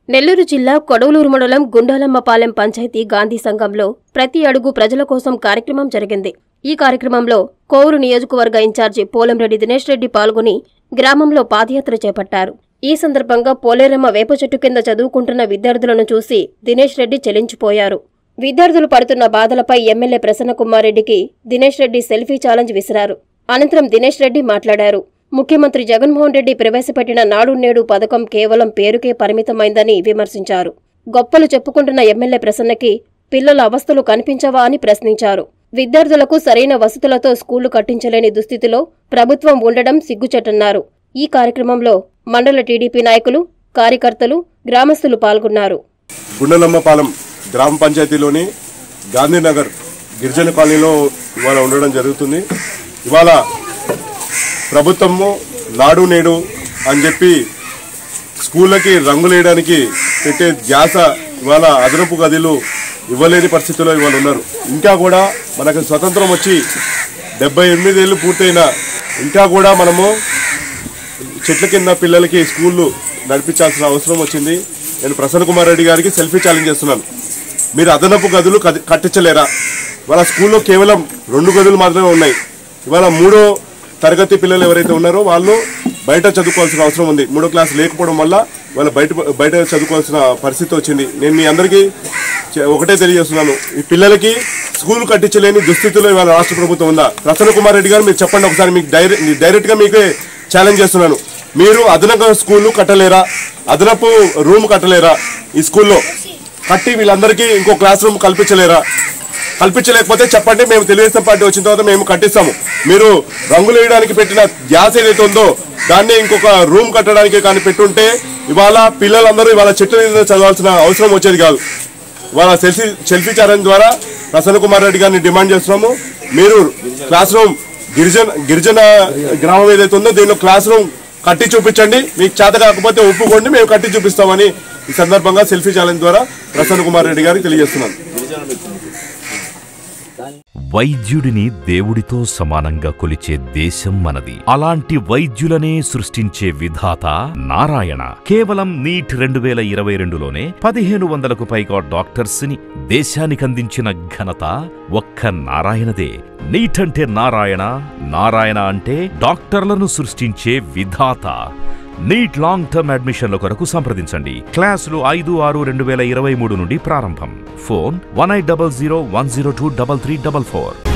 నెల్లూరు జిల్లా కొడవలూరు మండలం గుండాలమ్మపాలెం పంచాయతీ గాంధీ సంఘంలో ప్రతి అడుగు ప్రజల కోసం కార్యక్రమం జరిగింది ఈ కార్యక్రమంలో కోవూరు నియోజకవర్గ ఇన్ఛార్జి పోలంరెడ్డి దినేష్ రెడ్డి పాల్గొని గ్రామంలో పాదయాత్ర చేపట్టారు ఈ సందర్భంగా పోలేరమ్మ వేప చెట్టు కింద చదువుకుంటున్న విద్యార్థులను చూసి దినేష్ రెడ్డి చెలించిపోయారు విద్యార్థులు పడుతున్న బాధలపై ఎమ్మెల్యే ప్రసన్నకుమారెడ్డికి దినేష్ రెడ్డి సెల్ఫీ ఛాలెంజ్ విసిరారు అనంతరం దినేష్ రెడ్డి మాట్లాడారు ముఖ్యమంత్రి జగన్మోహన్ రెడ్డి ప్రవేశపెట్టిన నాడు నేడు పథకం కేవలం పేరుకే పరిమితమైందని విమర్శించారు గొప్పలు చెప్పుకుంటున్న ఎమ్మెల్యే ప్రసన్నకి పిల్లల అవస్థలు కనిపించవా అని ప్రశ్నించారు విద్యార్థులకు సరైన వసతులతో స్కూళ్లు కట్టించలేని దుస్థితిలో ప్రభుత్వం ఉండడం సిగ్గుచెట్టన్నారు ఈ కార్యక్రమంలో మండల టీడీపీ నాయకులు కార్యకర్తలు గ్రామస్తులు పాల్గొన్నారు గుండెలమ్మపాలెం గ్రామ పంచాయతీలోని గాంధీనగర్ గిరిజన కాలనీలో ఇవాళ ఉండడం జరుగుతుంది ఇవాళ ప్రభుత్వము నాడు నేడు అని చెప్పి స్కూళ్ళకి రంగులేయడానికి పెట్టే ధ్యాస ఇవాళ అదనపు గదిలు ఇవ్వలేని పరిస్థితిలో ఇవాళ ఉన్నారు ఇంకా కూడా మనకు స్వతంత్రం వచ్చి డెబ్బై ఎనిమిదేళ్ళు పూర్తయిన ఇంకా కూడా మనము చెట్ల కింద పిల్లలకి స్కూళ్ళు నడిపించాల్సిన అవసరం వచ్చింది నేను ప్రసన్న కుమార్ రెడ్డి గారికి సెల్ఫీ ఛాలెంజ్ చేస్తున్నాను మీరు అదనపు గదులు కది- కట్టించలేరా ఇవాళ స్కూల్లో కేవలం రెండు గదులు మాత్రమే ఉన్నాయి ఇవాళ మూడో తరగతి పిల్లలు ఎవరైతే ఉన్నారో వాళ్ళు బయట చదువుకోవాల్సిన అవసరం ఉంది మూడో క్లాస్ లేకపోవడం వల్ల వాళ్ళు బయట బయట చదువుకోవాల్సిన పరిస్థితి వచ్చింది నేను మీ అందరికీ చె- ఒకటే తెలియజేస్తున్నాను ఈ పిల్లలకి స్కూల్ కట్టించలేని దుస్థితిలో ఇవాళ రాష్ట్ర ప్రభుత్వం ఉందా ప్రసన్న కుమార్ రెడ్డి గారు మీరు చెప్పండి ఒకసారి మీకు డైరెక్ట్ డైరెక్ట్గా మీకే ఛాలెంజ్ చేస్తున్నాను మీరు అదనపు స్కూళ్ళు కట్టలేరా అదనపు రూమ్ కట్టలేరా ఈ స్కూల్లో కట్టి వీళ్ళందరికీ ఇంకో క్లాస్ రూమ్ కల్పించలేరా కల్పించలేకపోతే చెప్పండి మేము తెలుగుదేశం పార్టీ వచ్చిన తర్వాత మేము కట్టిస్తాము మీరు రంగులు వేయడానికి పెట్టిన గ్యాస్ ఏదైతే ఉందో దాన్ని ఇంకొక రూమ్ కట్టడానికి కానీ పెట్టుంటే ఇవాళ పిల్లలందరూ ఇవాళ చెట్ల మీద చదవాల్సిన అవసరం వచ్చేది కాదు ఇవాళ సెల్ఫీ సెల్ఫీ ఛాలెంజ్ ద్వారా ప్రసన్న కుమార్ రెడ్డి గారిని డిమాండ్ చేస్తున్నాము మీరు క్లాస్ రూమ్ గిరిజన గిరిజన గ్రామం ఏదైతే ఉందో దీనిలో క్లాస్ రూమ్ కట్టి చూపించండి మీకు చేత కాకపోతే ఒప్పుకోండి మేము కట్టి చూపిస్తామని ఈ సందర్భంగా సెల్ఫీ ఛాలెంజ్ ద్వారా ప్రసన్న కుమార్ రెడ్డి గారికి తెలియజేస్తున్నాను వైద్యుడిని దేవుడితో సమానంగా కొలిచే దేశం మనది అలాంటి వైద్యులనే సృష్టించే విధాత నారాయణ కేవలం నీట్ రెండు వేల ఇరవై రెండులోనే పదిహేను వందలకు పైగా డాక్టర్స్ ని దేశానికందించిన ఘనత ఒక్క నారాయణదే నీట్ అంటే నారాయణ నారాయణ అంటే డాక్టర్లను సృష్టించే విధాత నీట్ లాంగ్ టర్మ్ అడ్మిషన్ల కొరకు సంప్రదించండి క్లాసులు ఐదు ఆరు రెండు వేల ఇరవై మూడు నుండి ప్రారంభం phone one eight double zero one zero two double three double four